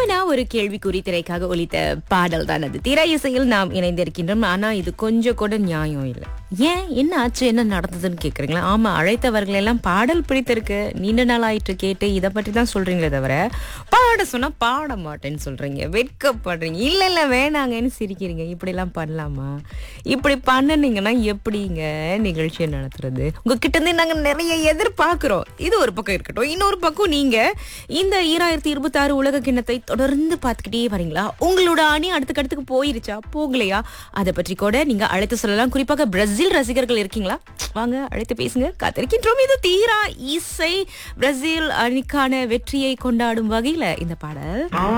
ஆனா ஒரு கேள்விக்குறி திரைக்காக ஒலித்த பாடல் தான் அது திரை இசையில் நாம் இணைந்திருக்கின்றோம் ஆனா இது கொஞ்சம் கூட நியாயம் இல்லை ஏன் என்ன ஆச்சு என்ன நடந்ததுன்னு கேக்குறீங்களா ஆமா அழைத்தவர்கள் எல்லாம் பாடல் பிடித்திருக்கு நீண்ட நாள் ஆயிட்டு கேட்டு இதை பற்றி தான் சொல்றீங்களே தவிர பாட சொன்னா பாட மாட்டேன்னு சொல்றீங்க வெட்கப்படுறீங்க இல்ல இல்ல வேணாங்கன்னு சிரிக்கிறீங்க இப்படி எல்லாம் பண்ணலாமா இப்படி பண்ணுனீங்கன்னா எப்படிங்க நிகழ்ச்சியை நடத்துறது உங்ககிட்ட இருந்து நாங்க நிறைய எதிர்பார்க்கிறோம் இது ஒரு பக்கம் இருக்கட்டும் இன்னொரு பக்கம் நீங்க இந்த ஈராயிரத்தி இருபத்தி ஆறு உலக கிண்ணத்தை தொடர்ந்து பார்த்துக்கிட்டே வரீங்களா உங்களோட அணி அடுத்த கட்டத்துக்கு போயிருச்சா போகலையா அதை பற்றி கூட நீங்க அழைத்து சொல்லலாம் குறிப்பாக பிரேசில் ரசிகர்கள் இருக்கீங்களா வாங்க அழைத்து பேசுங்க காத்திருக்கின்றோம் இது தீரா இசை பிரேசில் அணிக்கான வெற்றியை கொண்டாடும் வகையில இந்த பாடல்